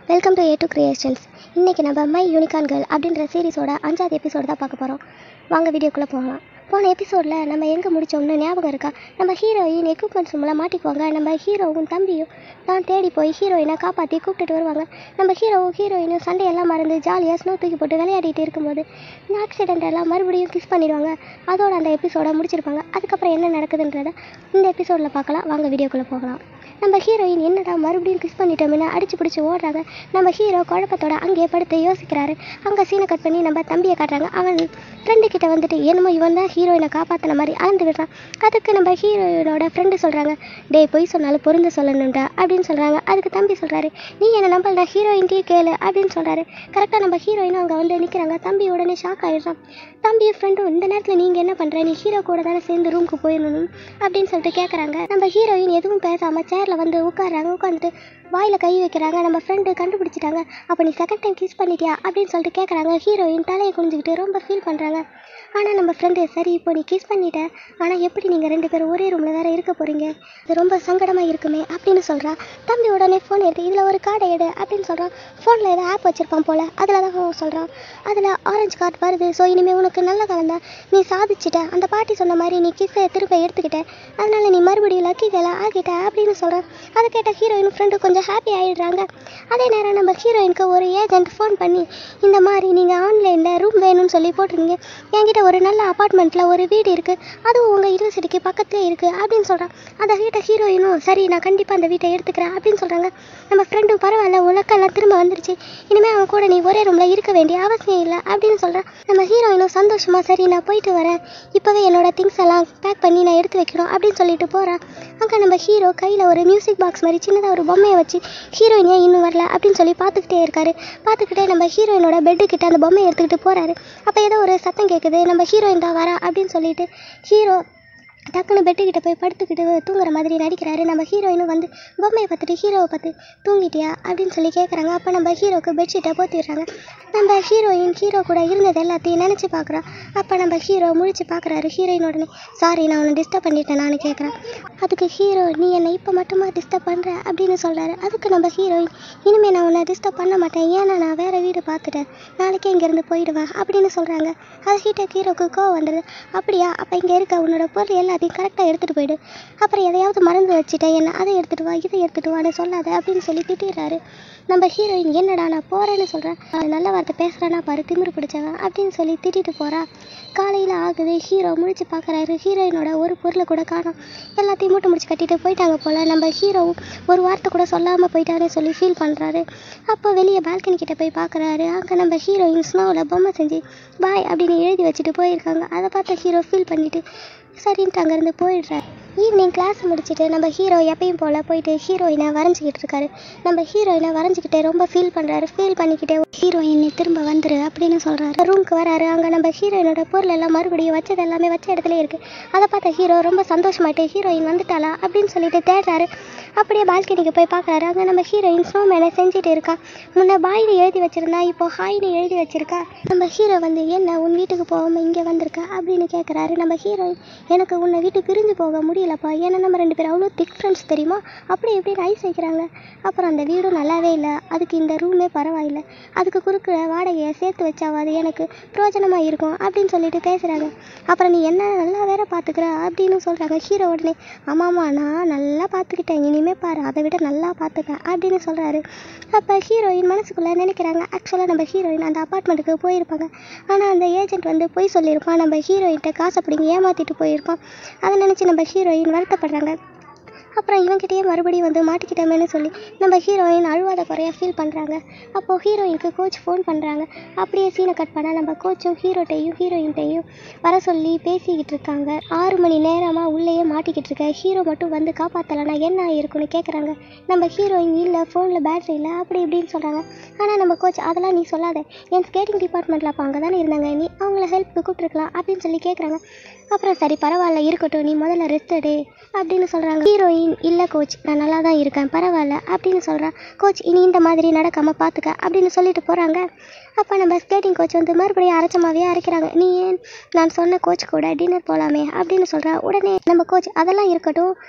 welcome to A two creations இன்றைக்கி நம்ம my unicorn girl அப்படின்ற சீரிஸோட அஞ்சாவது எபிசோடு தான் பார்க்க போகிறோம் வாங்க வீடியோக்குள்ளே போகலாம் போன எபிசோடில் நம்ம எங்கே முடிச்சோம்னு ஞாபகம் இருக்கா நம்ம ஹீரோயின் எக்யூப்மெண்ட்ஸ் மூலம் மாட்டிக்குவாங்க நம்ம ஹீரோவும் தம்பியும் தான் தேடி போய் ஹீரோயினை காப்பாற்றி கூப்பிட்டுட்டு வருவாங்க நம்ம ஹீரோவும் ஹீரோயினும் சண்டையெல்லாம் மறந்து ஜாலியாக ஸ்னோ தூக்கி போட்டு விளையாடிட்டு இருக்கும்போது இந்த ஆக்சிடென்ட் எல்லாம் மறுபடியும் கிஸ் பண்ணிடுவாங்க அதோட அந்த எபிசோட முடிச்சிருப்பாங்க அதுக்கப்புறம் என்ன நடக்குதுன்றத இந்த எபிசோடில் பார்க்கலாம் வாங்க வீடியோக்குள்ளே போகலாம் நம்ம ஹீரோயின் என்னடா மறுபடியும் கிஸ் பண்ணிட்டோம்னு அடிச்சு பிடிச்சி ஓடுறாங்க நம்ம ஹீரோ குழப்பத்தோட அங்கேயே படுத்து யோசிக்கிறாரு அங்கே சீனை கட் பண்ணி நம்ம தம்பியை காட்டுறாங்க அவன் ஃப்ரெண்டு கிட்ட வந்துட்டு என்னமோ இவன் தான் ஹீரோயினை காப்பாற்றின மாதிரி அளந்து விடுறான் அதுக்கு நம்ம ஹீரோயினோட ஃப்ரெண்டு சொல்கிறாங்க டேய் பொய் சொன்னாலும் பொருந்து சொல்லணும்டா அப்படின்னு சொல்கிறாங்க அதுக்கு தம்பி சொல்கிறாரு நீ என்ன நம்பலடா ஹீரோயின் டீ கேளு அப்படின்னு சொல்கிறாரு கரெக்டாக நம்ம ஹீரோயினும் அங்கே வந்து நிற்கிறாங்க தம்பி உடனே ஷாக் ஆயிடுறான் தம்பியும் ஃப்ரெண்டும் இந்த நேரத்தில் நீங்கள் என்ன பண்ணுற நீ ஹீரோ கூட தானே சேர்ந்து ரூமுக்கு போயிடணும் அப்படின்னு சொல்லிட்டு கேட்குறாங்க நம்ம ஹீரோயின் எதுவும் பேசாமல் சேரில் வந்து உட்காடுறாங்க உட்காந்துட்டு வாயில் கை வைக்கிறாங்க நம்ம ஃப்ரெண்டு கண்டுபிடிச்சிட்டாங்க அப்போ நீ செகண்ட் டைம் கிஸ் பண்ணிட்டியா அப்படின்னு சொல்லிட்டு கேட்குறாங்க ஹீரோயின் தலையை குனிஞ்சிக்கிட்டு ரொம்ப ஃபீல் பண்ணுறாங்க ஆனால் நம்ம ஃப்ரெண்டு சரி இப்போ நீ கிஸ் பண்ணிட்ட ஆனால் எப்படி நீங்கள் ரெண்டு பேரும் ஒரே ரூமில் வேறு இருக்க போகிறீங்க இது ரொம்ப சங்கடமாக இருக்குமே அப்படின்னு சொல்கிறா தம்பி உடனே ஃபோன் எடுத்து இதில் ஒரு கார்டை எடு அப்படின்னு சொல்கிறான் ஃபோனில் ஏதோ ஆப் வச்சுருப்பான் போல் அதில் தான் சொல்கிறான் அதில் ஆரஞ்சு கார்டு வருது ஸோ இனிமேல் உனக்கு நல்ல காலம் தான் நீ சாதிச்சிட்ட அந்த பாட்டி சொன்ன மாதிரி நீ கிஸ்ஸை திரும்ப எடுத்துக்கிட்ட அதனால் நீ மறுபடியும் லக்கி கேல ஆகிட்ட அப்படின்னு சொல்கிறான் அதை கேட்ட ஹீரோயின் ஃப்ரெண்டு கொஞ்சம் ஹாப்பி ஆகிடுறாங்க அதே நேரம் நம்ம ஹீரோயினுக்கு ஒரு ஏஜென்ட் ஃபோன் பண்ணி இந்த மாதிரி நீங்கள் ஆன்லைனில் ரூம் வேணும்னு சொல்லி போட்டிருந்தீங்க என்கிட்ட ஒரு நல்ல அப்பார்ட்மெண்ட்டில் ஒரு வீடு இருக்குது அதுவும் உங்கள் யூனிவர்சிட்டிக்கு பக்கத்துலேயே இருக்குது அப்படின்னு சொல்கிறான் அதை கேட்ட ஹீரோயினும் சரி நான் கண்டிப்பாக அந்த வீட்டை எடுத்துக்கிறேன் அப்படின்னு சொல்கிறாங்க நம்ம ஃப்ரெண்டும் பரவாயில்ல உலக்கெல்லாம் திரும்ப வந்துருச்சு இனிமேல் அவன் கூட நீ ஒரே ரூமில் இருக்க வேண்டிய அவசியம் இல்லை அப்படின்னு சொல்கிறான் நம்ம ஹீரோயினும் சந்தோஷமாக சரி நான் போயிட்டு வரேன் இப்போவே என்னோட திங்ஸ் எல்லாம் பேக் பண்ணி நான் எடுத்து வைக்கணும் அப்படின்னு சொல்லிட்டு போகிறான் அங்கே நம்ம ஹீரோ கையில் ஒரு மியூசிக் பாக்ஸ் மாதிரி சின்னதாக ஒரு பொம்மையை வச்சு ஹீரோயின் ஏன் இன்னும் வரல அப்படின்னு சொல்லி பார்த்துக்கிட்டே இருக்காரு பார்த்துக்கிட்டே நம்ம ஹீரோயினோட பெட்டு கிட்ட அந்த பொம்மையை எடுத்துக்கிட்டு போகிறாரு அப்போ ஏதோ ஒரு சத்தம் கேட்குது நம்ம ஹீரோயின் தான் வரா அப்படின்னு சொல்லிட்டு ஹீரோ டக்குன்னு பெட்டுக்கிட்ட போய் படுத்துக்கிட்டு தூங்குற மாதிரி நடிக்கிறாரு நம்ம ஹீரோயினும் வந்து பொம்மையை பார்த்துட்டு ஹீரோவை பார்த்து தூங்கிட்டியா அப்படின்னு சொல்லி கேட்குறாங்க அப்போ நம்ம ஹீரோக்கு பெட்ஷீட்டை போத்திடுறாங்க நம்ம ஹீரோயின் ஹீரோ கூட இருந்தது எல்லாத்தையும் நினச்சி பார்க்குறோம் அப்போ நம்ம ஹீரோ முழிச்சு பார்க்குறாரு ஹீரோயின் உடனே சாரி நான் உன்னை டிஸ்டர்ப் பண்ணிட்டேன் நான் கேட்குறேன் அதுக்கு ஹீரோ நீ என்னை இப்போ மட்டுமா டிஸ்டர்ப் பண்ணுற அப்படின்னு சொல்கிறாரு அதுக்கு நம்ம ஹீரோயின் இனிமேல் நான் உன்னை டிஸ்டர்ப் பண்ண மாட்டேன் ஏன்னா நான் வேறு வீடு பார்த்துட்டேன் நாளைக்கே இங்கேருந்து போயிடுவேன் அப்படின்னு சொல்கிறாங்க அது கிட்ட ஹீரோக்கு கோவம் வந்துடுது அப்படியா அப்போ இங்கே இருக்க உன்னோட பொருள் எல்லாத்தையும் கரெக்டாக எடுத்துகிட்டு போயிடு அப்புறம் எதையாவது மறந்து வச்சுட்டேன் என்ன அதை எடுத்துகிட்டு வா இதை எடுத்துகிட்டு வான்னு சொல்லாத அப்படின்னு சொல்லி திட்டிடுறாரு நம்ம ஹீரோயின் என்னடா நான் போகிறேன்னு சொல்கிறேன் நல்ல வார்த்தை பேசுகிறானா பாரு திமிரு பிடிச்சவன் அப்படின்னு சொல்லி திட்டிட்டு போகிறா காலையில் ஆகுது ஹீரோ முடிச்சு பார்க்குறாரு ஹீரோயினோட ஒரு பொருளை கூட காணோம் எல்லாத்தையும் மூட்டை முடிச்சு கட்டிட்டு போயிட்டாங்க போல் நம்ம ஹீரோவும் ஒரு வார்த்தை கூட சொல்லாமல் போயிட்டாருன்னு சொல்லி ஃபீல் பண்ணுறாரு அப்போ வெளியே பால்கனி கிட்ட போய் பார்க்குறாரு அங்கே நம்ம ஹீரோயின் ஸ்னோவில் பொம்மை செஞ்சு பாய் அப்படின்னு எழுதி வச்சுட்டு போயிருக்காங்க அதை பார்த்த ஹீரோ ஃபீல் பண்ணிவிட்டு சரின்ட்டு அங்கேருந்து போயிடுறாரு ஈவினிங் கிளாஸ் முடிச்சுட்டு நம்ம ஹீரோ எப்பயும் போல் போயிட்டு ஹீரோயினை வரைஞ்சிக்கிட்டு இருக்காரு நம்ம ஹீரோயினை வரைஞ்சிக்கிட்டே ரொம்ப ஃபீல் பண்ணுறாரு ஃபீல் பண்ணிக்கிட்டே ஹீரோயின் நீ திரும்ப வந்துரு அப்படின்னு சொல்கிறாரு ரூமுக்கு வராரு அங்கே நம்ம ஹீரோயினோட பொருள் எல்லாம் மறுபடியும் வச்சது எல்லாமே வச்ச இடத்துல இருக்குது அதை பார்த்த ஹீரோ ரொம்ப சந்தோஷமாயிட்டு ஹீரோயின் வந்துட்டாளா அப்படின்னு சொல்லிட்டு தேடுறாரு அப்படியே பால்கனிக்கு போய் பார்க்குறாரு அங்கே நம்ம ஹீரோயின் ஸ்னோமேனை செஞ்சுட்டு இருக்கா முன்ன பாய்னு எழுதி வச்சிருந்தா இப்போ ஹாய்னு எழுதி வச்சிருக்கா நம்ம ஹீரோ வந்து என்ன உன் வீட்டுக்கு போகாமல் இங்கே வந்திருக்க அப்படின்னு கேட்குறாரு நம்ம ஹீரோயின் எனக்கு உன்னை வீட்டு பிரிஞ்சு போக முடியலப்பா ஏன்னா நம்ம ரெண்டு பேரும் அவ்வளோ திக் ஃப்ரெண்ட்ஸ் தெரியுமா அப்படி இப்படின்னு ஐஸ் வைக்கிறாங்க அப்புறம் அந்த வீடும் நல்லாவே இல்லை அதுக்கு இந்த ரூமே பரவாயில்லை அதுக்கு குறுக்கிற வாடகையை சேர்த்து வச்சாவது எனக்கு பிரயோஜனமாக இருக்கும் அப்படின்னு சொல்லிட்டு பேசுகிறாங்க அப்புறம் நீ என்ன நல்லா வேற பார்த்துக்கிற அப்படின்னு சொல்கிறாங்க ஹீரோ உடனே ஆமாம்மா நான் நல்லா பார்த்துக்கிட்டேன் இனிமேல் பாரு அதை விட நல்லா பார்த்துக்க அப்படின்னு சொல்கிறாரு அப்போ ஹீரோயின் மனசுக்குள்ளே நினைக்கிறாங்க ஆக்சுவலாக நம்ம ஹீரோயின் அந்த அப்பார்ட்மெண்ட்டுக்கு போயிருப்பாங்க ஆனால் அந்த ஏஜென்ட் வந்து போய் சொல்லியிருப்பான் நம்ம ஹீரோயின்கிட்ட காசை பிடிங்க ஏமாற்றிட்டு போயிருக்கோம் அதை நினச்சி நம்ம ஹீரோயின் வருத்தப்படுறாங்க அப்புறம் இவன்கிட்டயே மறுபடியும் வந்து மாட்டிக்கிட்டோமேனு சொல்லி நம்ம ஹீரோயின் அழுவாத குறையாக ஃபீல் பண்ணுறாங்க அப்போது ஹீரோயினுக்கு கோச் ஃபோன் பண்ணுறாங்க அப்படியே சீனை கட் பண்ணால் நம்ம கோச்சும் ஹீரோட்டையும் ஹீரோயின்ட்டையும் வர சொல்லி பேசிக்கிட்டு இருக்காங்க ஆறு மணி நேரமாக உள்ளேயே மாட்டிக்கிட்டு இருக்க ஹீரோ மட்டும் வந்து காப்பாற்றலைன்னா என்ன ஆயிருக்குன்னு கேட்குறாங்க நம்ம ஹீரோயின் இல்லை ஃபோனில் பேட்டரி இல்லை அப்படி இப்படின்னு சொல்கிறாங்க ஆனால் நம்ம கோச் அதெல்லாம் நீ சொல்லாத என் ஸ்கேட்டிங் டிபார்ட்மெண்ட்டில் அப்போ அங்கே தானே இருந்தாங்க நீ அவங்கள ஹெல்ப்புக்கு கூப்பிட்டுருக்கலாம் அப்படின்னு சொல்லி கேட்குறாங்க அப்புறம் சரி பரவாயில்ல இருக்கட்டும் நீ முதல்ல ரெஸ்ட் எடு அப்படின்னு சொல்கிறாங்க ஹீரோயின் இல்லை கோச் நான் நல்லா தான் இருக்கேன் பரவாயில்ல அப்படின்னு சொல்கிறான் கோச் இனி இந்த மாதிரி நடக்காமல் பார்த்துக்க அப்படின்னு சொல்லிட்டு போகிறாங்க அப்போ நம்ம ஸ்கேட்டிங் கோச் வந்து மறுபடியும் அரைச்சமாவே அரைக்கிறாங்க நீ ஏன் நான் சொன்ன கோச் கூட டின்னர் போகலாமே அப்படின்னு சொல்கிறா உடனே நம்ம கோச் அதெல்லாம் இருக்கட்டும்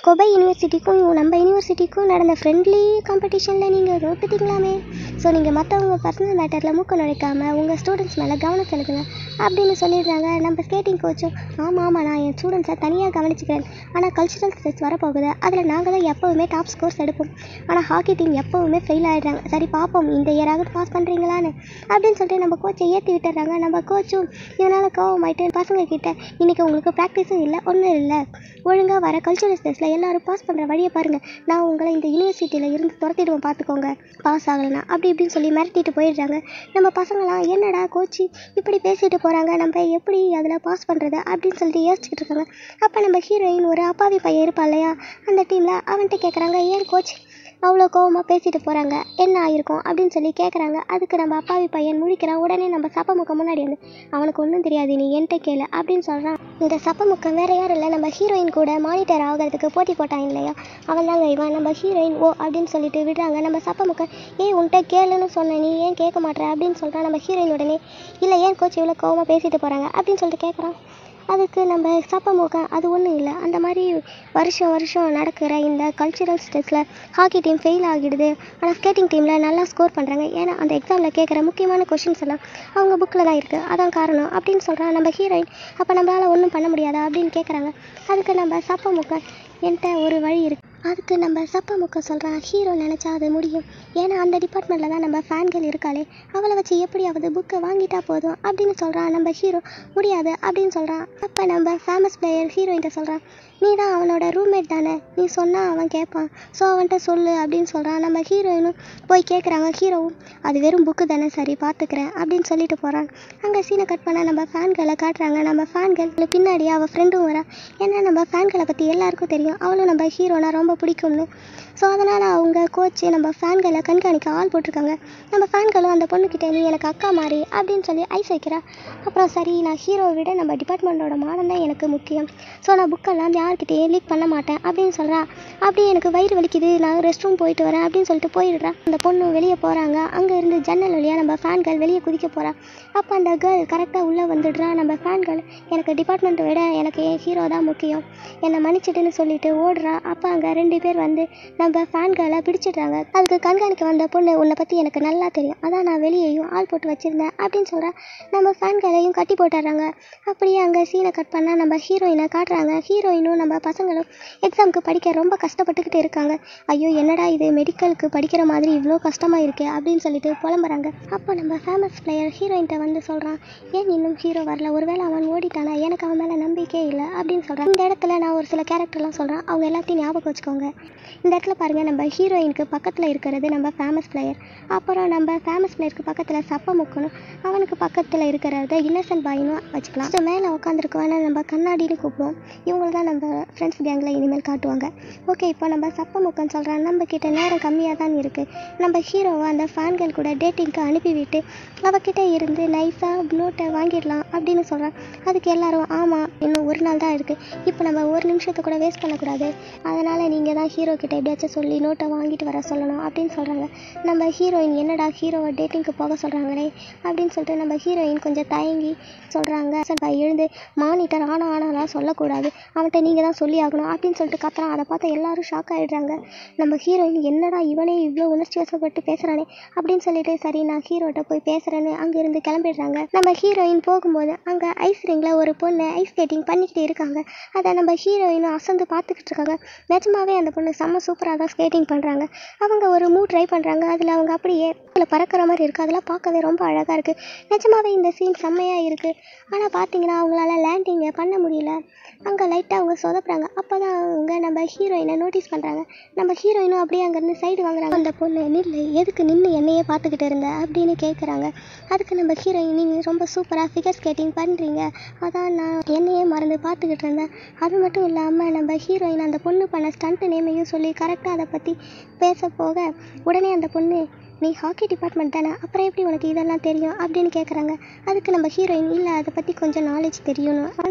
கொபை யூனிவர்சிட்டிக்கும் நம்ம யூனிவர்சிட்டிக்கும் நடந்த ஃப்ரெண்ட்லி காம்படிஷனில் நீங்கள் தோத்துட்டீங்களாமே ஸோ நீங்கள் மற்றவங்க பர்சனல் மேட்டரில் மூக்க நுழைக்காம உங்கள் ஸ்டூடெண்ட்ஸ் மேலே கவனம் செலுத்துங்க அப்படின்னு சொல்லிடுறாங்க நம்ம ஸ்கேட்டிங் கோச்சும் ஆமாம் ஆமாம் நான் என் ஸ்டூடெண்ட்ஸை தனியாக கவனிச்சுக்கிறேன் ஆனால் கல்ச்சுரல் ஸ்டெட்ஸ் வரப்போகுது அதில் நாங்கள் தான் எப்போவுமே டாப் ஸ்கோர்ஸ் எடுப்போம் ஆனால் ஹாக்கி டீம் எப்போவுமே ஃபெயில் ஆகிடுறாங்க சரி பார்ப்போம் இந்த இயராவது பாஸ் பண்ணுறீங்களான்னு அப்படின்னு சொல்லிட்டு நம்ம கோச்சை ஏற்றி விட்டுறாங்க நம்ம கோச்சும் இதனால் கோவமாயிட்டு பசங்க கிட்ட இன்றைக்கி உங்களுக்கு ப்ராக்டிஸும் இல்லை ஒன்றும் இல்லை ஒழுங்காக வர கல்ச்சுரல் ஸ்டெட்ஸில் எல்லாரும் பாஸ் பண்ணுற வழியை பாருங்கள் நான் உங்களை இந்த யூனிவர்சிட்டியில் இருந்து துரத்திடுவேன் பார்த்துக்கோங்க பாஸ் ஆகலைன்னா அப்படி இப்படின்னு சொல்லி மிரட்டிட்டு போயிடுறாங்க நம்ம பசங்களாம் என்னடா கோச்சு இப்படி பேசிட்டு போகிறாங்க நம்ம எப்படி அதில் பாஸ் பண்ணுறது அப்படின்னு சொல்லிட்டு யோசிச்சுட்டு இருக்காங்க அப்போ நம்ம ஹீரோயின் ஒரு அப்பாவி பையன் இருப்பா இல்லையா அந்த டீமில் அவன்கிட்ட கேட்குறாங்க ஏன் கோச் அவ்வளோ கோவமாக பேசிட்டு போகிறாங்க என்ன ஆயிருக்கும் அப்படின்னு சொல்லி கேட்குறாங்க அதுக்கு நம்ம அப்பாவி பையன் முழிக்கிறான் உடனே நம்ம சப்பமுக்கம் முன்னாடி வந்து அவனுக்கு ஒன்றும் தெரியாது நீ என்கிட்ட கேளு அப்படின்னு சொல்கிறான் இந்த சப்பமுக்கம் வேற யாரும் இல்லை நம்ம ஹீரோயின் கூட மானிட்டர் ஆகிறதுக்கு போட்டி போட்டான் இல்லையா அவன் தாங்க இவன் நம்ம ஹீரோயின் ஓ அப்படின்னு சொல்லிட்டு விடுறாங்க நம்ம சப்பமுக்கம் ஏன் உன்கிட்ட கேளுன்னு சொன்ன நீ ஏன் கேட்க மாட்டேற அப்படின்னு சொல்கிறான் நம்ம ஹீரோயின் உடனே இல்லை ஏன் கோச் இவ்வளோ கோவமாக பேசிட்டு போகிறாங்க அப்படின்னு சொல்லிட்டு கேட்குறான் அதுக்கு நம்ம சப்பமுகம் அது ஒன்றும் இல்லை அந்த மாதிரி வருஷம் வருஷம் நடக்கிற இந்த கல்ச்சுரல் ஸ்டெட்ஸில் ஹாக்கி டீம் ஃபெயில் ஆகிடுது ஆனால் ஸ்கேட்டிங் டீமில் நல்லா ஸ்கோர் பண்ணுறாங்க ஏன்னா அந்த எக்ஸாமில் கேட்குற முக்கியமான கொஷின்ஸ் எல்லாம் அவங்க புக்கில் தான் இருக்குது அதான் காரணம் அப்படின்னு சொல்கிறான் நம்ம ஹீரோயின் அப்போ நம்மளால் ஒன்றும் பண்ண முடியாதா அப்படின்னு கேட்குறாங்க அதுக்கு நம்ம சப்பமுகம் என்கிட்ட ஒரு வழி இருக்குது அதுக்கு நம்ம சப்பமுக்க சொல்கிறான் ஹீரோ நினச்சா அது முடியும் ஏன்னா அந்த டிபார்ட்மெண்ட்டில் தான் நம்ம ஃபேன்கள் இருக்காளே அவளை வச்சு எப்படியாவது புக்கை வாங்கிட்டா போதும் அப்படின்னு சொல்கிறான் நம்ம ஹீரோ முடியாது அப்படின்னு சொல்கிறான் அப்போ நம்ம ஃபேமஸ் பிளேயர் ஹீரோயின்ட்ட சொல்கிறான் நீ தான் அவனோட ரூம்மேட் தானே நீ சொன்னால் அவன் கேட்பான் ஸோ அவன்கிட்ட சொல்லு அப்படின்னு சொல்கிறான் நம்ம ஹீரோயினும் போய் கேட்குறாங்க ஹீரோவும் அது வெறும் புக்கு தானே சரி பார்த்துக்கிறேன் அப்படின்னு சொல்லிட்டு போகிறான் அங்கே சீனை கட் பண்ணால் நம்ம ஃபேன்களை காட்டுறாங்க நம்ம ஃபேன்கள் பின்னாடி அவள் ஃப்ரெண்டும் வரா ஏன்னா நம்ம ஃபேன்களை பற்றி எல்லாருக்கும் தெரியும் அவளும் நம்ம ஹீரோனா ரொம்ப பிடிக்கும்னு ஸோ அதனால் அவங்க கோச்சு நம்ம ஃபேன்களை கண்காணிக்க ஆள் போட்டிருக்காங்க நம்ம ஃபேன்களும் அந்த பொண்ணுக்கிட்ட நீ எனக்கு அக்கா மாதிரி அப்படின்னு சொல்லி ஐஸ் வைக்கிறா அப்புறம் சரி நான் ஹீரோவை விட நம்ம டிபார்ட்மெண்ட்டோட மானம் தான் எனக்கு முக்கியம் ஸோ நான் புக்கெல்லாம் யார்கிட்டயும் லீக் பண்ண மாட்டேன் அப்படின்னு சொல்கிறா அப்படியே எனக்கு வயிறு வலிக்குது நான் ரெஸ்ட் ரூம் போயிட்டு வரேன் அப்படின்னு சொல்லிட்டு போயிடுறா அந்த பொண்ணு வெளியே போகிறாங்க அங்கே இருந்து ஜன்னல் வழியாக நம்ம ஃபேன்கள் வெளியே குதிக்க போகிறா அப்போ அந்த கேர்ள் கரெக்டாக உள்ளே வந்துடுறா நம்ம ஃபேன்கள் எனக்கு டிபார்ட்மெண்ட்டை விட எனக்கு என் ஹீரோ தான் முக்கியம் என்னை மன்னிச்சிட்டுன்னு சொல்லிட்டு ஓடுறா அப்போ அங்கே ரெண்டு பேர் வந்து நம்ம ஃபேன்களை பிடிச்சிடுறாங்க அதுக்கு கண்காணிக்க வந்த பொண்ணு உன்னை பற்றி எனக்கு நல்லா தெரியும் அதான் நான் வெளியேயும் ஆள் போட்டு வச்சுருந்தேன் அப்படின்னு சொல்கிறா நம்ம ஃபேன்களையும் கட்டி போட்டுடுறாங்க அப்படியே அங்கே சீனை கட் பண்ணால் நம்ம ஹீரோயினை காட்டுறாங்க ஹீரோயினும் நம்ம பசங்களும் எக்ஸாமுக்கு படிக்க ரொம்ப கஷ்டப்பட்டுக்கிட்டு இருக்காங்க ஐயோ என்னடா இது மெடிக்கலுக்கு படிக்கிற மாதிரி இவ்வளோ கஷ்டமாக இருக்கே அப்படின்னு சொல்லிட்டு புலம்புறாங்க அப்போ நம்ம ஃபேமஸ் பிளேயர் ஹீரோயின்ட்ட வந்து சொல்கிறான் ஏன் இன்னும் ஹீரோ வரல ஒருவேளை அவன் ஓடிட்டானா எனக்கு அவன் மேலே நம்பிக்கையே இல்லை அப்படின்னு சொல்கிறான் இந்த இடத்துல நான் ஒரு சில கேரக்டர்லாம் சொல்கிறேன் அவங்க எல்லாத்தையும் ஞாபகம் வச்சுக்கோங்க இந்த இடத்துல பாருங்கள் நம்ம ஹீரோயினுக்கு பக்கத்தில் இருக்கிறது நம்ம ஃபேமஸ் பிளேயர் அப்புறம் நம்ம ஃபேமஸ் பிளேயருக்கு பக்கத்தில் சப்ப முக்கணும் அவனுக்கு பக்கத்தில் இருக்கிறத இன்னசென்ட் பாயினும் வச்சுக்கலாம் ஸோ மேலே உட்காந்துருக்கவன நம்ம கண்ணாடின்னு கூப்பிடுவோம் இவங்கள தான் நம்ம ஃப்ரெண்ட்ஸ் கேங்கில் இனிமேல் காட்டுவாங்க ஓகே இப்போ நம்ம சப்ப முக்கன் சொல்கிறான் நம்ம கிட்ட நேரம் கம்மியாக தான் இருக்குது நம்ம ஹீரோவை அந்த ஃபேன்கள் கூட டேட்டிங்க்கு அனுப்பிவிட்டு அவகிட்ட இருந்து நைஸாக நோட்டை வாங்கிடலாம் அப்படின்னு சொல்கிறான் அதுக்கு எல்லாரும் ஆமாம் இன்னும் ஒரு நாள் தான் இருக்குது இப்போ நம்ம ஒரு நிமிஷத்தை கூட வேஸ்ட் பண்ணக்கூடாது அதனால் நீங்கள் தான் ஹீரோ கிட்ட எப்படியாச்சும் சொல்லி நோட்டை வாங்கிட்டு வர சொல்லணும் அப்படின்னு சொல்கிறாங்க நம்ம ஹீரோயின் என்னடா ஹீரோவை டேட்டிங்க்கு போக சொல்கிறாங்களே அப்படின்னு சொல்லிட்டு நம்ம ஹீரோயின் கொஞ்சம் தயங்கி சொல்கிறாங்க எழுந்து மானிட்டர் ஆனா ஆனாலாம் சொல்லக்கூடாது அவன்கிட்ட நீங்கள் தான் சொல்லி ஆகணும் அப்படின்னு சொல்லிட்டு கத்துறான் அதை பார்த்து எல்லாரும் ஷாக் ஆகிடுறாங்க நம்ம ஹீரோயின் என்னடா இவனே இவ்வளோ உணர்ச்சி வசப்பட்டு பேசுகிறானே அப்படின்னு சொல்லிட்டு சரி நான் ஹீரோட்ட போய் பேசுகிறேன்னு அங்கேருந்து கிளம்பிடுறாங்க நம்ம ஹீரோயின் போகும்போது அங்கே ஐஸ் ரிங்கில் ஒரு பொண்ணு ஐஸ் ஸ்கேட்டிங் பண்ணிக்கிட்டு இருக்காங்க அதை நம்ம ஹீரோயினும் அசந்து பார்த்துக்கிட்டு இருக்காங்க நிஜமாவே அந்த பொண்ணு செம்ம சூப்பராக தான் ஸ்கேட்டிங் பண்ணுறாங்க அவங்க ஒரு மூவ் ட்ரை பண்ணுறாங்க அதில் அவங்க அப்படியே அதில் பறக்கிற மாதிரி இருக்குது அதெல்லாம் பார்க்கவே ரொம்ப அழகாக இருக்குது நிஜமாவே இந்த சீன் செம்மையாக இருக்குது ஆனால் பார்த்தீங்கன்னா அவங்களால லேண்டிங்கை பண்ண முடியல அங்கே லைட்டாக அவங்க சொதப்புறாங்க அப்போ தான் அவங்க நம்ம ஹீரோயினை நோட்டீஸ் பண்ணுறாங்க நம்ம ஹீரோயினும் அப்படியே அங்கேருந்து சைடு வாங்குறாங்க அந்த பொண்ணு நில்லு எதுக்கு நின்று என்னையே பார்த்துக்கிட்டு இருந்த அப்படின்னு கேட்குறாங்க அதுக்கு நம்ம ஹீரோயின் நீங்கள் ரொம்ப சூப்பராக ஃபிகர் ஸ்கேட்டிங் பண்ணுறீங்க அதான் நான் என்னையே மறந்து பார்த்துக்கிட்டு இருந்தேன் அது மட்டும் இல்லாமல் நம்ம ஹீரோயின் அந்த பொண்ணு பண்ண ஸ்டண்ட் நேமையும் சொல்லி கரெக்டாக அதை பற்றி பேச போக உடனே அந்த பொண்ணு நீ ஹாக்கி டிபார்ட்மெண்ட் தானே அப்புறம் எப்படி உனக்கு இதெல்லாம் தெரியும் அப்படின்னு கேட்குறாங்க அதுக்கு நம்ம ஹீரோயின் இல்லை அதை பற்றி கொஞ்சம் நாலேஜ் தெரியணும்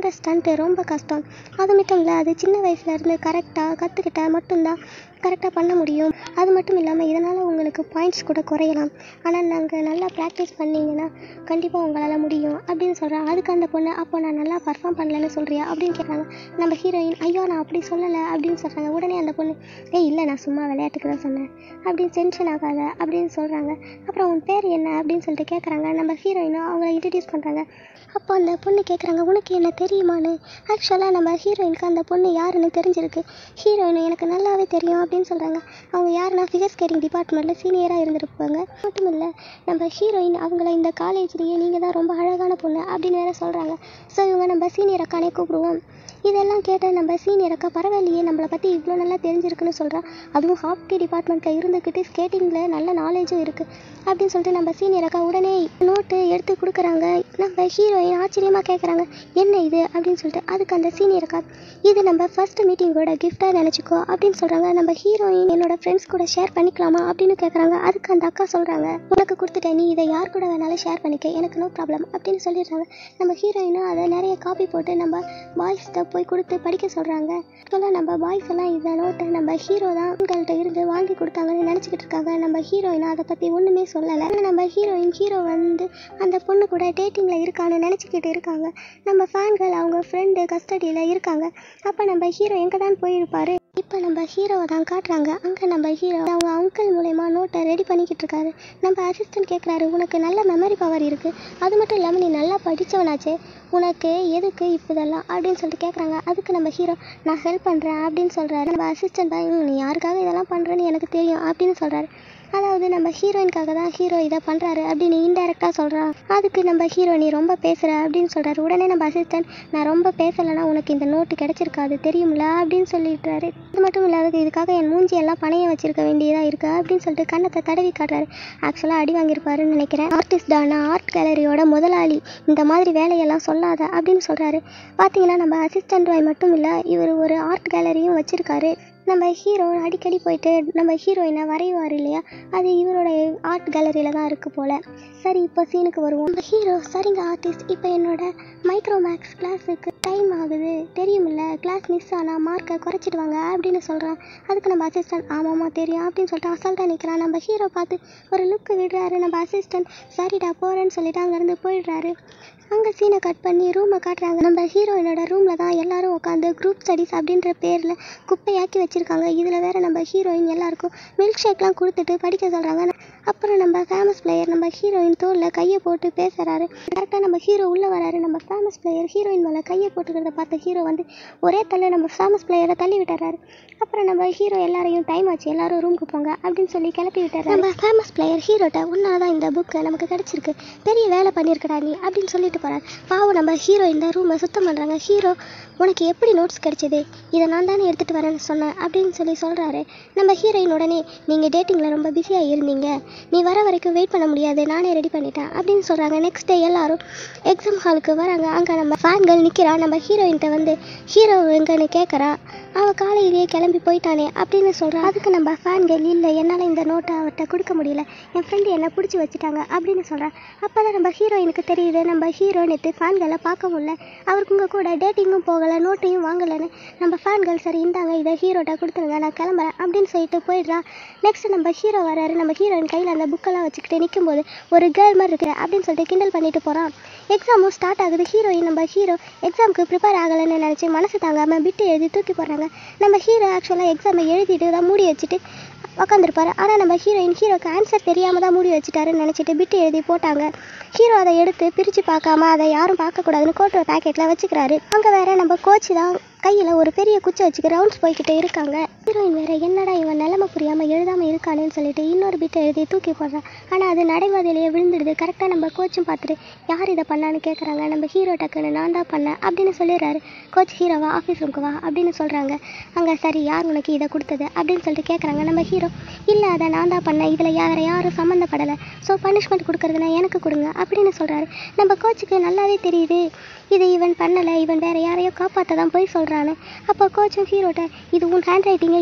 பண்ணுற ஸ்டண்ட்டு ரொம்ப கஷ்டம் அது மட்டும் இல்லை அது சின்ன வயசுலேருந்து கரெக்டாக கற்றுக்கிட்டா மட்டும்தான் கரெக்டாக பண்ண முடியும் அது மட்டும் இல்லாமல் இதனால் உங்களுக்கு பாயிண்ட்ஸ் கூட குறையலாம் ஆனால் நாங்கள் நல்லா ப்ராக்டிஸ் பண்ணீங்கன்னா கண்டிப்பாக உங்களால் முடியும் அப்படின்னு சொல்கிறேன் அதுக்கு அந்த பொண்ணு அப்போ நான் நல்லா பர்ஃபார்ம் பண்ணலன்னு சொல்கிறியா அப்படின்னு கேட்குறாங்க நம்ம ஹீரோயின் ஐயோ நான் அப்படி சொல்லலை அப்படின்னு சொல்கிறாங்க உடனே அந்த பொண்ணு ஏய் இல்லை நான் சும்மா விளையாட்டுக்கு தான் சொன்னேன் அப்படின்னு டென்ஷன் ஆகாத அப்படின்னு சொல்கிறாங்க அப்புறம் உன் பேர் என்ன அப்படின்னு சொல்லிட்டு கேட்குறாங்க நம்ம ஹீரோயினும் அவங்கள இன்ட்ரடியூஸ் பண்ணுறாங்க அப்போ அந்த பொண்ணு கேட்குறாங்க உனக்கு என்ன தெரியுமான்னு ஆக்சுவலாக நம்ம ஹீரோயினுக்கு அந்த பொண்ணு யாருன்னு தெரிஞ்சிருக்கு ஹீரோயின் எனக்கு நல்லாவே தெரியும் அப்படின்னு சொல்கிறாங்க அவங்க யாருன்னா ஃபிகர் ஸ்கேட்டிங் டிபார்ட்மெண்ட்டில் சீனியராக இருந்திருப்பாங்க மட்டும் இல்லை நம்ம ஹீரோயின் அவங்கள இந்த காலேஜ்லேயே நீங்கள் தான் ரொம்ப அழகான பொண்ணு அப்படின்னு வேற சொல்கிறாங்க ஸோ இவங்க நம்ம சீனியர் அக்கானே கூப்பிடுவோம் இதெல்லாம் கேட்ட நம்ம சீனியர் அக்கா பரவாயில்லையே நம்மளை பற்றி இவ்வளோ நல்லா தெரிஞ்சிருக்குன்னு சொல்கிறா அதுவும் ஹாக்கி டிபார்ட்மெண்ட்டில் இருந்துக்கிட்டு ஸ்கேட்டிங்கில் நல்ல நாலேஜும் இருக்குது அப்படின்னு சொல்லிட்டு நம்ம சீனியர் அக்கா உடனே நோட்டு எடுத்து கொடுக்குறாங்க நம்ம ஹீரோயின் ஆச்சரியமாக கேட்குறாங்க என்ன இது அப்படின்னு சொல்லிட்டு அதுக்கு அந்த சீனியர் அக்கா இது நம்ம ஃபர்ஸ்ட் மீட்டிங்கோட கிஃப்டாக நினச்சிக்கோ அப்படின்னு சொல்கிறாங்க நம்ம ஹீரோயின் என்னோட ஃப்ரெண்ட்ஸ் கூட ஷேர் பண்ணிக்கலாமா அப்படின்னு கேட்குறாங்க அதுக்கு அந்த அக்கா சொல்கிறாங்க உனக்கு கொடுத்துட்டேன் நீ இதை யார் கூட வேணாலும் ஷேர் பண்ணிக்க எனக்கு நோ ப்ராப்ளம் அப்படின்னு சொல்லிடுறாங்க நம்ம ஹீரோயினும் அதை நிறைய காப்பி போட்டு நம்ம பாய்ஸ்கிட்ட போய் கொடுத்து படிக்க சொல்கிறாங்க இப்போல்லாம் நம்ம பாய்ஸ் எல்லாம் இந்த நோட்டை நம்ம ஹீரோ தான் உங்கள்கிட்ட இருந்து வாங்கி கொடுத்தாங்கன்னு நினச்சிக்கிட்டு இருக்காங்க நம்ம ஹீரோயின் அதை பற்றி ஒன்றுமே சொல்லலை ஆனா நம்ம ஹீரோயின் ஹீரோ வந்து அந்த பொண்ணு கூட டேட்டிங்கில் இருக்கான்னு நினச்சிக்கிட்டு இருக்காங்க நம்ம ஃபேன்கள் அவங்க ஃப்ரெண்டு கஸ்டடியில் இருக்காங்க அப்போ நம்ம ஹீரோ எங்கே தான் போயிருப்பாரு இப்போ நம்ம ஹீரோவை தான் காட்டுறாங்க அங்கே நம்ம ஹீரோ அவங்க அங்கிள் மூலயமா நோட்டை ரெடி பண்ணிக்கிட்டு இருக்காரு நம்ம அசிஸ்டன்ட் கேட்குறாரு உனக்கு நல்ல மெமரி பவர் இருக்குது அது மட்டும் இல்லாமல் நீ நல்லா படித்தவனாச்சே உனக்கு எதுக்கு இப்போ இதெல்லாம் அப்படின்னு சொல்லிட்டு கேட்குறாங்க அதுக்கு நம்ம ஹீரோ நான் ஹெல்ப் பண்ணுறேன் அப்படின்னு சொல்கிறாரு நம்ம அசிஸ்டன்ட் தான் "ம், நீ யாருக்காக இதெல்லாம் பண்ணுறேன்னு எனக்கு தெரியும் அப்படின்னு சொல்கிறாரு அதாவது நம்ம ஹீரோயின்காக தான் ஹீரோ இதை பண்ணுறாரு அப்படின்னு இன்டெரக்டாக சொல்கிறான் அதுக்கு நம்ம ஹீரோ நீ ரொம்ப பேசுகிற அப்படின்னு சொல்கிறாரு உடனே நம்ம அசிஸ்டன்ட் நான் ரொம்ப பேசலைன்னா உனக்கு இந்த நோட்டு கிடச்சிருக்காது தெரியும்ல அப்படின்னு சொல்லிடுறாரு அது மட்டும் இல்லாத இதுக்காக என் மூஞ்சி எல்லாம் பணையம் வச்சிருக்க வேண்டியதாக இருக்குது அப்படின்னு சொல்லிட்டு கண்ணத்தை தடவி காட்டுறாரு ஆக்சுவலாக அடி வாங்கியிருப்பாருன்னு நினைக்கிறேன் ஆர்டிஸ்ட் தானா ஆர்ட் கேலரியோட முதலாளி இந்த மாதிரி வேலையெல்லாம் சொல்லாத அப்படின்னு சொல்கிறாரு பார்த்தீங்கன்னா நம்ம அசிஸ்டன்ட் ராய் மட்டும் இல்லை இவர் ஒரு ஆர்ட் கேலரியும் வச்சுருக்காரு நம்ம ஹீரோ அடிக்கடி போயிட்டு நம்ம ஹீரோயினை வரைவார் இல்லையா அது இவரோட ஆர்ட் கேலரியில் தான் இருக்குது போல் சரி இப்போ சீனுக்கு வருவோம் நம்ம ஹீரோ சரிங்க ஆர்டிஸ்ட் இப்போ என்னோட மைக்ரோ மேக்ஸ் கிளாஸுக்கு டைம் ஆகுது தெரியுமில்ல கிளாஸ் மிஸ் ஆனால் மார்க்கை குறைச்சிட்டு வாங்க அப்படின்னு சொல்கிறான் அதுக்கு நம்ம அசிஸ்டன்ட் ஆமாம்மா தெரியும் அப்படின்னு சொல்லிட்டு அசால்ட்டாக நிற்கிறான் நம்ம ஹீரோ பார்த்து ஒரு லுக்கு விடுறாரு நம்ம அசிஸ்டன்ட் சரிடா போகிறேன்னு சொல்லிட்டு அங்கேருந்து போயிடுறாரு அங்கே சீனை கட் பண்ணி ரூமை காட்டுறாங்க நம்ம ஹீரோயினோட ரூமில் தான் எல்லாரும் உட்காந்து குரூப் ஸ்டடீஸ் அப்படின்ற பேரில் குப்பையாக்கி வச்சுருக்காங்க இதில் வேற நம்ம ஹீரோயின் எல்லாருக்கும் மில்க் ஷேக்லாம் கொடுத்துட்டு படிக்க சொல்கிறாங்க அப்புறம் நம்ம ஃபேமஸ் பிளேயர் நம்ம ஹீரோயின் தோளில் கையை போட்டு பேசுகிறாரு கரெக்டாக நம்ம ஹீரோ உள்ளே வராரு நம்ம ஃபேமஸ் பிளேயர் ஹீரோயின் மேலே கையை போட்டுக்கிறத பார்த்த ஹீரோ வந்து ஒரே தள்ள நம்ம ஃபேமஸ் பிளேயரை தள்ளி விட்டுறாரு அப்புறம் நம்ம ஹீரோ எல்லாரையும் டைம் ஆச்சு எல்லாரும் ரூமுக்கு போங்க அப்படின்னு சொல்லி கிளப்பி விட்டாரு நம்ம ஃபேமஸ் பிளேயர் ஹீரோட்ட உன்னால தான் இந்த புக்கு நமக்கு கிடைச்சிருக்கு பெரிய வேலை பண்ணியிருக்கடா நீ அப்படின்னு சொல்லிட்டு போறாரு பாவம் நம்ம ஹீரோ இந்த ரூமை சுத்தம் பண்ணுறாங்க ஹீரோ உனக்கு எப்படி நோட்ஸ் கிடைச்சது இதை நான் தானே எடுத்துகிட்டு வரேன்னு சொன்னேன் அப்படின்னு சொல்லி சொல்கிறாரு நம்ம ஹீரோயின் உடனே நீங்கள் டேட்டிங்கில் ரொம்ப பிஸியாக இருந்தீங்க நீ வர வரைக்கும் வெயிட் பண்ண முடியாது நானே ரெடி பண்ணிட்டேன் அப்படின்னு சொல்கிறாங்க நெக்ஸ்ட் டே எல்லாரும் எக்ஸாம் ஹாலுக்கு வராங்க அங்கே நம்ம ஃபேன்கள் நிற்கிறா நம்ம ஹீரோயின்கிட்ட வந்து ஹீரோ எங்கன்னு கேட்குறா அவள் காலையிலேயே கிளம்பி போயிட்டானே அப்படின்னு சொல்கிறா அதுக்கு நம்ம ஃபேன்கள் இல்லை என்னால் இந்த நோட்டை அவர்கிட்ட கொடுக்க முடியல என் ஃப்ரெண்டு என்னை பிடிச்சி வச்சுட்டாங்க அப்படின்னு சொல்கிறா அப்போ தான் நம்ம ஹீரோயினுக்கு தெரியுது நம்ம ஹீரோ நேற்று ஃபேன்களை பார்க்க முடியல அவருக்கு உங்கள் கூட டேட்டிங்கும் போகலை நோட்டையும் வாங்கலைன்னு நம்ம ஃபேன்கள் சரி இந்தாங்க இதை ஹீரோட்ட கொடுத்துருங்க நான் கிளம்புறேன் அப்படின்னு சொல்லிட்டு போயிடுறா நெக்ஸ்ட் நம்ம ஹீரோ வராரு நம்ம ஹீரோயின் கையில் அந்த புக்கெல்லாம் வச்சுக்கிட்டு நிற்கும்போது ஒரு கேர்ள் மாதிரி இருக்கிற அப்படின்னு சொல்லிட்டு கிண்டல் பண்ணிட்டு போகிறான் எக்ஸாமும் ஸ்டார்ட் ஆகுது ஹீரோயின் நம்ம ஹீரோ எக்ஸாமுக்கு ப்ரிப்பேர் ஆகலைன்னு நினச்சி மனசு தாங்காமல் பிட்டு எழுதி தூக்கி போடுறாங்க நம்ம ஹீரோ ஆக்சுவலாக எக்ஸாமை எழுதிட்டு தான் மூடி வச்சுட்டு உட்காந்துருப்பாரு ஆனால் நம்ம ஹீரோயின் ஹீரோக்கு ஆன்சர் தெரியாமல் தான் மூடி வச்சுட்டாருன்னு நினச்சிட்டு பிட்டு எழுதி போட்டாங்க ஹீரோ அதை எடுத்து பிரித்து பார்க்காம அதை யாரும் பார்க்கக்கூடாதுன்னு கோட்டு பேக்கெட்டில் வச்சுக்கிறாரு அங்கே வேற நம்ம கோச் தான் கையில் ஒரு பெரிய குச்சை வச்சுக்க ரவுண்ட்ஸ் போய்கிட்டே இருக்காங்க ஹீரோயின் வேற என்னடா இவன் நிலைமை புரியாமல் எழுதாமல் இருக்கானேன்னு சொல்லிட்டு இன்னொரு பிட்டை எழுதி தூக்கி போடுறான் ஆனால் அது நடைபாதையிலேயே விழுந்துடுது கரெக்டாக நம்ம கோச்சும் பார்த்துட்டு யார் இதை பண்ணான்னு கேட்குறாங்க நம்ம ஹீரோ டக்குன்னு நான் தான் பண்ணேன் அப்படின்னு சொல்லிடுறாரு கோச் ஹீரோவா ஆஃபீஸ் ரூமுக்கு வா அப்படின்னு சொல்கிறாங்க அங்கே சரி யார் உனக்கு இதை கொடுத்தது அப்படின்னு சொல்லிட்டு கேட்குறாங்க நம்ம ஹீரோ இல்லை அதை நான் தான் பண்ணேன் இதில் யார யாரும் சம்மந்தப்படலை ஸோ பனிஷ்மெண்ட் கொடுக்குறதுனா எனக்கு கொடுங்க அப்படின்னு சொல்கிறாரு நம்ம கோச்சுக்கு நல்லாவே தெரியுது இது இவன் பண்ணலை இவன் வேற யாரையோ காப்பாற்ற தான் போய் சொல்கிறான்னு அப்போ கோச்சும் ஹீரோட்ட இது உன் ஹேண்ட் ரைட்டிங்கே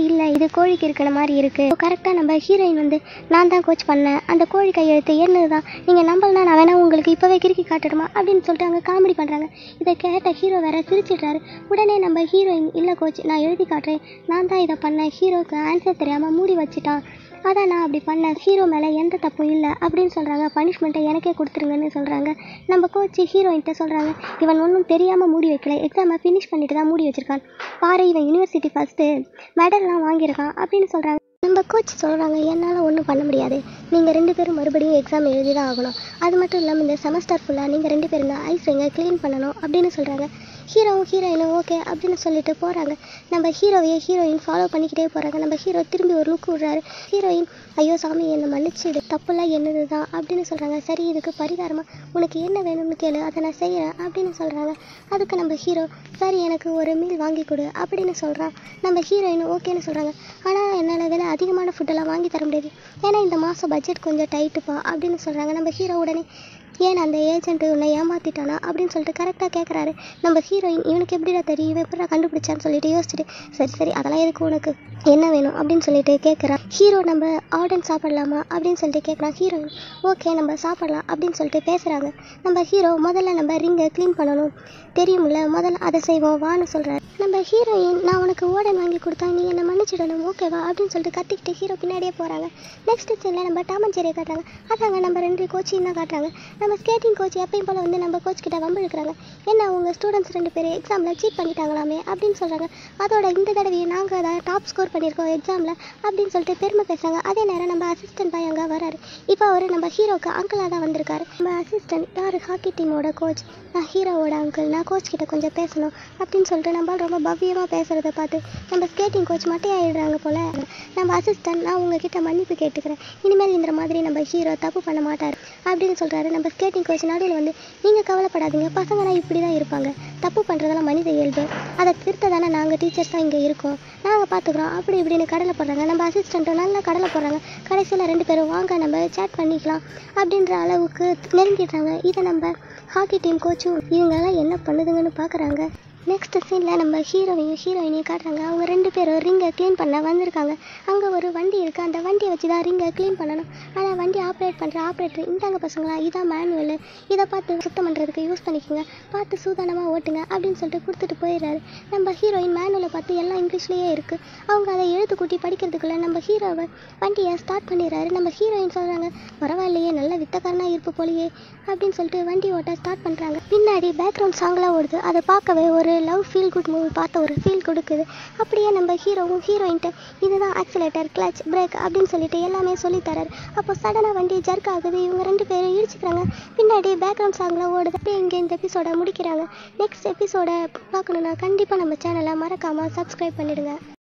இல்லை இது கோழிக்கு இருக்கிற மாதிரி இருக்குது கரெக்டாக நம்ம ஹீரோயின் வந்து நான் தான் கோச் பண்ணேன் அந்த கோழி கையெழுத்து என்னது தான் நீங்கள் நம்பலனா நான் வேணா உங்களுக்கு இப்போவே கிறுக்கி காட்டணுமா அப்படின்னு சொல்லிட்டு அங்கே காமெடி பண்ணுறாங்க இதை கேட்ட ஹீரோ வேற சிரிச்சிடுறாரு உடனே நம்ம ஹீரோயின் இல்லை கோச் நான் எழுதி காட்டுறேன் நான் தான் இதை பண்ணேன் ஹீரோக்கு ஆன்சர் தெரியாமல் மூடி வச்சுட்டான் அதான் நான் அப்படி பண்ணேன் ஹீரோ மேலே எந்த தப்பும் இல்லை அப்படின்னு சொல்கிறாங்க பனிஷ்மெண்ட்டை எனக்கே கொடுத்துருங்கன்னு சொல்கிறாங்க நம்ம கோச் ஹீரோயின்கிட்ட சொல்கிறாங்க இவன் ஒன்றும் தெரியாமல் மூடி வைக்கல எக்ஸாமை ஃபினிஷ் பண்ணிட்டு தான் மூடி வச்சிருக்கான் பாரு இவன் யூனிவர்சிட்டி ஃபஸ்ட்டு மெடல்லாம் வாங்கியிருக்கான் அப்படின்னு சொல்கிறாங்க நம்ம கோச் சொல்கிறாங்க என்னால் ஒன்றும் பண்ண முடியாது நீங்கள் ரெண்டு பேரும் மறுபடியும் எக்ஸாம் எழுதி தான் ஆகணும் அது மட்டும் இல்லாமல் இந்த செமஸ்டர் ஃபுல்லாக நீங்கள் ரெண்டு பேரும் தான் ஐஸ் ரிங்கை க்ளீன் பண்ணணும் அப்படின்னு சொல்கிறாங்க ஹீரோவும் ஹீரோயினும் ஓகே அப்படின்னு சொல்லிட்டு போகிறாங்க நம்ம ஹீரோவையே ஹீரோயின் ஃபாலோ பண்ணிக்கிட்டே போகிறாங்க நம்ம ஹீரோ திரும்பி ஒரு லுக் விடுறாரு ஹீரோயின் ஐயோ சாமி என்னை மன்னிச்சிடு தப்புலாம் என்னது தான் அப்படின்னு சொல்கிறாங்க சரி இதுக்கு பரிகாரமாக உனக்கு என்ன வேணும்னு கேளு அதை நான் செய்கிறேன் அப்படின்னு சொல்கிறாங்க அதுக்கு நம்ம ஹீரோ சரி எனக்கு ஒரு மீல் வாங்கி கொடு அப்படின்னு சொல்கிறான் நம்ம ஹீரோயின் ஓகேன்னு சொல்கிறாங்க ஆனால் என்னால் விலை அதிகமான ஃபுட்டெல்லாம் வாங்கி தர முடியாது ஏன்னா இந்த மாதம் பட்ஜெட் கொஞ்சம் டைட்டுப்பா அப்படின்னு சொல்கிறாங்க நம்ம ஹீரோ உடனே ஏன் அந்த ஏஜென்ட் உன்னை ஏமாத்திட்டானா அப்படின்னு சொல்லிட்டு கரெக்டாக கேட்குறாரு நம்ம ஹீரோயின் இவனுக்கு எப்படிடா தெரியும் இவன் எப்படா கண்டுபிடிச்சான்னு சொல்லிட்டு யோசிச்சுட்டு சரி சரி அதெல்லாம் எதுக்கு உனக்கு என்ன வேணும் அப்படின்னு சொல்லிட்டு கேட்குறான் ஹீரோ நம்ம ஆர்டன் சாப்பிடலாமா அப்படின்னு சொல்லிட்டு கேட்குறான் ஹீரோயின் ஓகே நம்ம சாப்பிடலாம் அப்படின்னு சொல்லிட்டு பேசுகிறாங்க நம்ம ஹீரோ முதல்ல நம்ம ரிங்கை க்ளீன் பண்ணணும் தெரியும்ல முதல்ல அதை செய்வோம் வான்னு சொல்கிறாரு நம்ம ஹீரோயின் நான் உனக்கு ஓடன் வாங்கி கொடுத்தா நீ என்னை மன்னிச்சிடணும் ஓகேவா அப்படின்னு சொல்லிட்டு கத்திக்கிட்டு ஹீரோ பின்னாடியே போகிறாங்க நெக்ஸ்ட் சீனில் நம்ம டாமன் ஜெரியை காட்டுறாங்க அதாங்க நம்ம ரெண்டு கோச்சிங் தான் காட்டுறாங்க நம்ம ஸ்கேட்டிங் கோச் எப்பயும் போல் வந்து நம்ம கோச் கிட்ட வம்பு இருக்கிறாங்க என்ன உங்கள் ஸ்டூடெண்ட்ஸ் ரெண்டு பேர் எக்ஸாமில் சீட் பண்ணிட்டாங்களாமே அப்படின்னு சொல்கிறாங்க அதோட இந்த தடவை நாங்கள் தான் டாப் ஸ்கோர் பண்ணியிருக்கோம் எக்ஸாமில் அப்படின்னு சொல்லிட்டு பெருமை பேசுகிறாங்க அதே நேரம் நம்ம அசிஸ்டன்ட் பாய் அங்கே வராரு இப்போ அவர் நம்ம ஹீரோக்கு அங்கிளாக தான் வந்திருக்காரு நம்ம அசிஸ்டன்ட் யார் ஹாக்கி டீமோட கோச் நான் ஹீரோவோட அங்கிள் நான் கோச் கிட்ட கொஞ்சம் பேசணும் அப்படின்னு சொல்லிட்டு நம்ம ரொம்ப பவ்யமாக பேசுகிறத பார்த்து நம்ம ஸ்கேட்டிங் கோச் மட்டும் ஆயிடுறாங்க போல் நம்ம அசிஸ்டன்ட் நான் உங்ககிட்ட மன்னிப்பு கேட்டுக்கிறேன் இனிமேல் இந்த மாதிரி நம்ம ஹீரோ தப்பு பண்ண மாட்டார் அப்படின்னு சொல்கிறாரு நம்ம ஸ்கேட்டிங் கோச் நடுவில் வந்து நீங்கள் கவலைப்படாதீங்க பசங்களாம் இப்படி தான் இருப்பாங்க தப்பு பண்ணுறதெல்லாம் மனித இயல்பு அதை திருத்த தானே நாங்கள் டீச்சர்ஸ் தான் இங்கே இருக்கோம் நாங்கள் பார்த்துக்குறோம் அப்படி இப்படின்னு கடலை போடுறாங்க நம்ம அசிஸ்டண்ட்டும் நல்லா கடலை போடுறாங்க கடைசியில் ரெண்டு பேரும் வாங்க நம்ம சேட் பண்ணிக்கலாம் அப்படின்ற அளவுக்கு நெருங்கிடுறாங்க இதை நம்ம ஹாக்கி டீம் கோச்சும் இவங்கெல்லாம் என்ன பண்ணுதுங்கன்னு பார்க்குறாங்க நெக்ஸ்ட் சீனில் நம்ம ஹீரோவையும் ஹீரோயினையும் காட்டுறாங்க அவங்க ரெண்டு பேரும் ரிங்கை க்ளீன் பண்ண வந்திருக்காங்க அங்கே ஒரு வண்டி இருக்குது அந்த வண்டியை வச்சு தான் ரிங்கை க்ளீன் பண்ணணும் ஆனால் வண்டி ஆப்ரேட் பண்ணுற ஆப்ரேட்டர் இந்தாங்க பசங்களா இதான் மேனுவல் இதை பார்த்து சுத்தம் பண்ணுறதுக்கு யூஸ் பண்ணிக்கோங்க பார்த்து சூதானமாக ஓட்டுங்க அப்படின்னு சொல்லிட்டு கொடுத்துட்டு போயிடுறாரு நம்ம ஹீரோயின் மேனுவலை பார்த்து எல்லாம் இங்கிலீஷ்லேயே இருக்குது அவங்க அதை எழுத்து கூட்டி படிக்கிறதுக்குள்ளே நம்ம ஹீரோவை வண்டியை ஸ்டார்ட் பண்ணிடுறாரு நம்ம ஹீரோயின் சொல்கிறாங்க பரவாயில்லையே நல்ல வித்தக்காரனாக இருப்பு போலியே அப்படின்னு சொல்லிட்டு வண்டி ஓட்ட ஸ்டார்ட் பண்ணுறாங்க பின்னாடி பேக்ரவுண்ட் சாங்லாம் ஓடுது அதை பார்க்கவே ஒரு லவ் ஃபீல் குட் மூவி பார்த்த ஒரு ஃபீல் கொடுக்குது அப்படியே நம்ம ஹீரோவும் ஹீரோயின்ட்டு இதுதான் ஆக்சிலேட்டர் கிளச் பிரேக் அப்படின்னு சொல்லிட்டு எல்லாமே சொல்லித் தராரு அப்போ சடனாக வண்டி ஜர்க் ஆகுது இவங்க ரெண்டு பேரும் இடிச்சுக்கிறாங்க பின்னாடி பேக்ரவுண்ட் சாங்லாம் ஓடுது அப்படியே இங்கே இந்த எபிசோட முடிக்கிறாங்க நெக்ஸ்ட் எபிசோட பார்க்கணுன்னா கண்டிப்பாக நம்ம சேனலை மறக்காமல் சப்ஸ்கிரைப் பண்ணிடுங்க